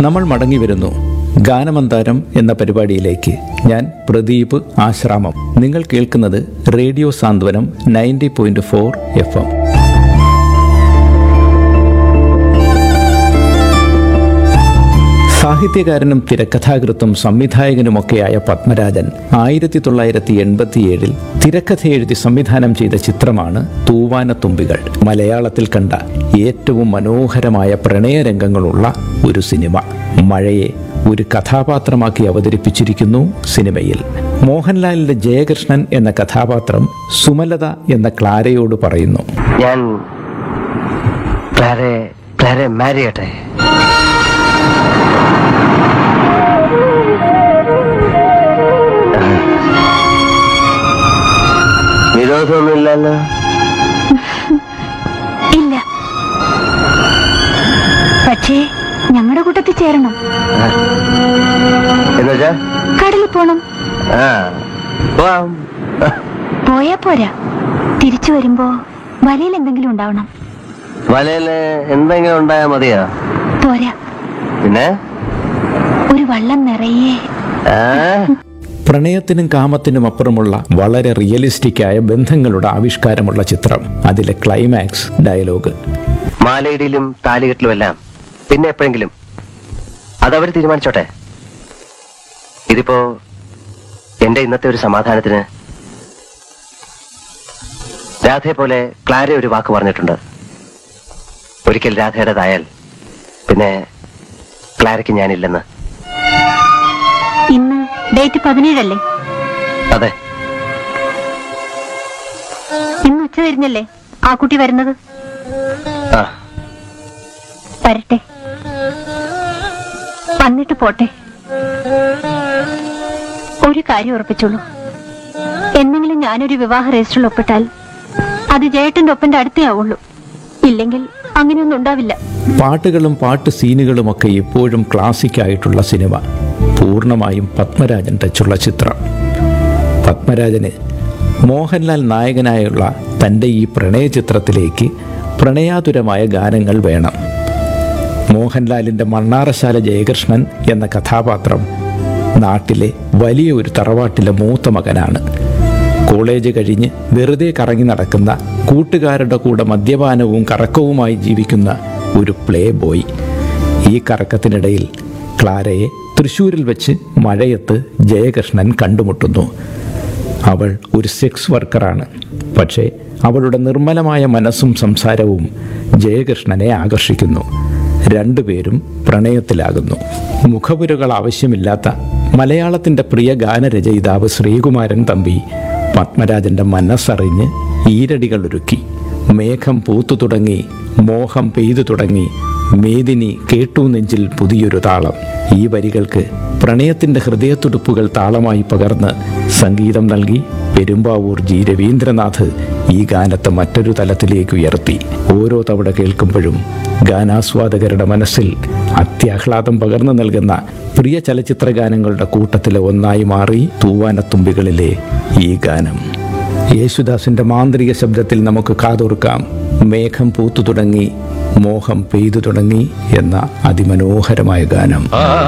നമ്മൾ മടങ്ങി വരുന്നു ഗാനമന്താരം എന്ന പരിപാടിയിലേക്ക് ഞാൻ പ്രദീപ് ആശ്രാമം നിങ്ങൾ കേൾക്കുന്നത് radio Santhwanam ninety point four F M സാഹിത്യകാരനും തിരക്കഥാകൃത്തും സംവിധായകനുമൊക്കെയായ പത്മരാജൻ ആയിരത്തി തൊള്ളായിരത്തി എൺപത്തിയേഴിൽ തിരക്കഥ എഴുതി സംവിധാനം ചെയ്ത ചിത്രമാണ് തൂവാനത്തുമ്പികൾ മലയാളത്തിൽ കണ്ട ഏറ്റവും മനോഹരമായ പ്രണയരംഗങ്ങളുള്ള ഒരു സിനിമ മഴയെ ഒരു കഥാപാത്രമാക്കി അവതരിപ്പിച്ചിരിക്കുന്നു സിനിമയിൽ മോഹൻലാലിന്റെ ജയകൃഷ്ണൻ എന്ന കഥാപാത്രം സുമലത എന്ന ക്ലാരയോട് പറയുന്നു ഞാൻ ക്ലാരെ ക്ലാരെ മാരി ചെയ്യട്ടെ വിരോധമൊന്നുമില്ലല്ലോ ഇല്ല പക്ഷേ ഞങ്ങളുടെ കൂട്ടത്തിൽ ചേരണം എന്നുവെച്ചാ കടലിൽ പോണം ആ പോവാം പോയാ പോരാ തിരിച്ചു വരുമ്പോ വലയിൽ എന്തെങ്കിലും ഉണ്ടാവണം വലയില് എന്തെങ്കിലും ഉണ്ടായാ മതിയോ പോരാ പിന്നെ ഒരു വള്ളം നിറയെ ആ പ്രണയത്തിനും കാമത്തിനും അപ്പുറമുള്ള വളരെ റിയലിസ്റ്റിക്കായ ബന്ധങ്ങളുടെ ആവിഷ്കാരമുള്ള ചിത്രം അതിലെ ക്ലൈമാക്സ് ഡയലോഗ് മാലയിടിയിലും താലികെട്ടിലും എല്ലാം പിന്നെ എപ്പോഴെങ്കിലും അതവര് തീരുമാനിച്ചോട്ടെ ഇതിപ്പോ എന്റെ ഇന്നത്തെ ഒരു സമാധാനത്തിന് രാധയെ പോലെ ക്ലാര ഒരു വാക്ക് പറഞ്ഞിട്ടുണ്ട് ഒരിക്കൽ രാധയുടേതായാൽ പിന്നെ ക്ലാരയ്ക്ക് ഞാനില്ലെന്ന് ഇന്ന് ഡേറ്റ് പതിനേഴല്ലേ അതെ ഇന്ന് ഉച്ച തിരിഞ്ഞല്ലേ ആ കുട്ടി വരുന്നത് ആ വരട്ടെ വന്നിട്ട് പോട്ടെ ഒരു കാര്യം ഉറപ്പിച്ചോളൂ എന്നെങ്കിലും ഞാനൊരു വിവാഹ രജിസ്റ്ററിൽ ഒപ്പിട്ടാൽ അത് ജയേട്ടന്റെ ഒപ്പന്റെ അടുത്തേ ആവുള്ളൂ ഇല്ലെങ്കിൽ അങ്ങനെയൊന്നും ഉണ്ടാവില്ല പാട്ടുകളും പാട്ട് സീനുകളുമൊക്കെ ഇപ്പോഴും ക്ലാസിക് ആയിട്ടുള്ള സിനിമ പൂർണ്ണമായും പത്മരാജൻ ടച്ചുള്ള ചിത്രം പത്മരാജന് മോഹൻലാൽ നായകനായുള്ള തൻ്റെ ഈ പ്രണയ ചിത്രത്തിലേക്ക് പ്രണയാതുരമായ ഗാനങ്ങൾ വേണം മോഹൻലാലിൻ്റെ മണ്ണാറശാല ജയകൃഷ്ണൻ എന്ന കഥാപാത്രം നാട്ടിലെ വലിയ ഒരു തറവാട്ടിലെ മൂത്ത മകനാണ് കോളേജ് കഴിഞ്ഞ് വെറുതെ കറങ്ങി നടക്കുന്ന കൂട്ടുകാരുടെ കൂടെ മദ്യപാനവും കറക്കവുമായി ജീവിക്കുന്ന ഒരു പ്ലേ ബോയ് ഈ കറക്കത്തിനിടയിൽ ക്ലാരയെ തൃശ്ശൂരിൽ വെച്ച് മഴയത്ത് ജയകൃഷ്ണൻ കണ്ടുമുട്ടുന്നു അവൾ ഒരു സെക്സ് വർക്കറാണ് പക്ഷേ അവളുടെ നിർമ്മലമായ മനസ്സും സംസാരവും ജയകൃഷ്ണനെ ആകർഷിക്കുന്നു രണ്ടുപേരും പ്രണയത്തിലാകുന്നു മുഖപുരകൾ ആവശ്യമില്ലാത്ത മലയാളത്തിൻ്റെ പ്രിയ ഗാനരചയിതാവ് ശ്രീകുമാരൻ തമ്പി പത്മരാജന്റെ മനസ്സറിഞ്ഞ് ഈരടികൾ ഒരുക്കി മേഘം പൂത്തു തുടങ്ങി മോഹം പെയ്തു തുടങ്ങി മേദിനി കേട്ടു നെഞ്ചിൽ പുതിയൊരു താളം ഈ വരികൾക്ക് പ്രണയത്തിന്റെ ഹൃദയത്തുടുപ്പുകൾ താളമായി പകർന്ന് സംഗീതം നൽകി പെരുമ്പാവൂർ ജി രവീന്ദ്രനാഥ് ഈ ഗാനത്തെ മറ്റൊരു തലത്തിലേക്ക് ഉയർത്തി ഓരോ തവണ കേൾക്കുമ്പോഴും ഗാനാസ്വാദകരുടെ മനസ്സിൽ അത്യാഹ്ലാദം പകർന്നു നൽകുന്ന പ്രിയ ചലച്ചിത്ര ഗാനങ്ങളുടെ കൂട്ടത്തിലെ ഒന്നായി മാറി തൂവാനത്തുമ്പികളിലെ ഈ ഗാനം യേശുദാസിന്റെ മാന്ത്രിക ശബ്ദത്തിൽ നമുക്ക് കാതോർക്കാം മേഘം പൂത്തു തുടങ്ങി മോഹം പെയ്തു തുടങ്ങി എന്ന അതിമനോഹരമായ ഗാനം